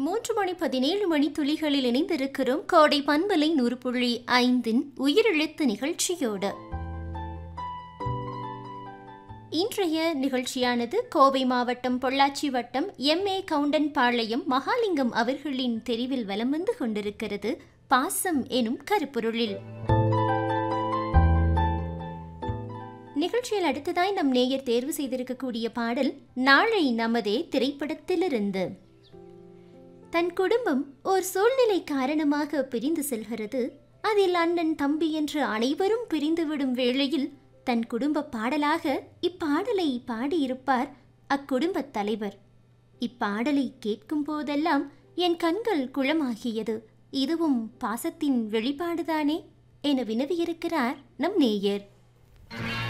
மூன்று மணி பதினேழு மணி துளிகளில் இணைந்திருக்கிறோம் கோடை பண்பலை நூறு புள்ளி ஐந்தின் உயிரெழுத்து நிகழ்ச்சியோடு இன்றைய நிகழ்ச்சியானது கோவை மாவட்டம் பொள்ளாச்சி வட்டம் எம் ஏ கவுண்டன் பாளையம் மகாலிங்கம் அவர்களின் தெரிவில் வலம் வந்து கொண்டிருக்கிறது பாசம் எனும் கருப்பொருளில் நிகழ்ச்சியில் அடுத்ததாய் நம் நேயர் தேர்வு செய்திருக்கக்கூடிய பாடல் நாளை நமதே திரைப்படத்திலிருந்து தன் குடும்பம் ஓர் சூழ்நிலை காரணமாக பிரிந்து செல்கிறது அதில் அண்ணன் தம்பி என்று அனைவரும் பிரிந்துவிடும் வேளையில் தன் குடும்ப பாடலாக இப்பாடலை பாடியிருப்பார் அக்குடும்பத் தலைவர் இப்பாடலை கேட்கும் போதெல்லாம் என் கண்கள் குளமாகியது இதுவும் பாசத்தின் வெளிப்பாடுதானே என வினவியிருக்கிறார் நம் நேயர்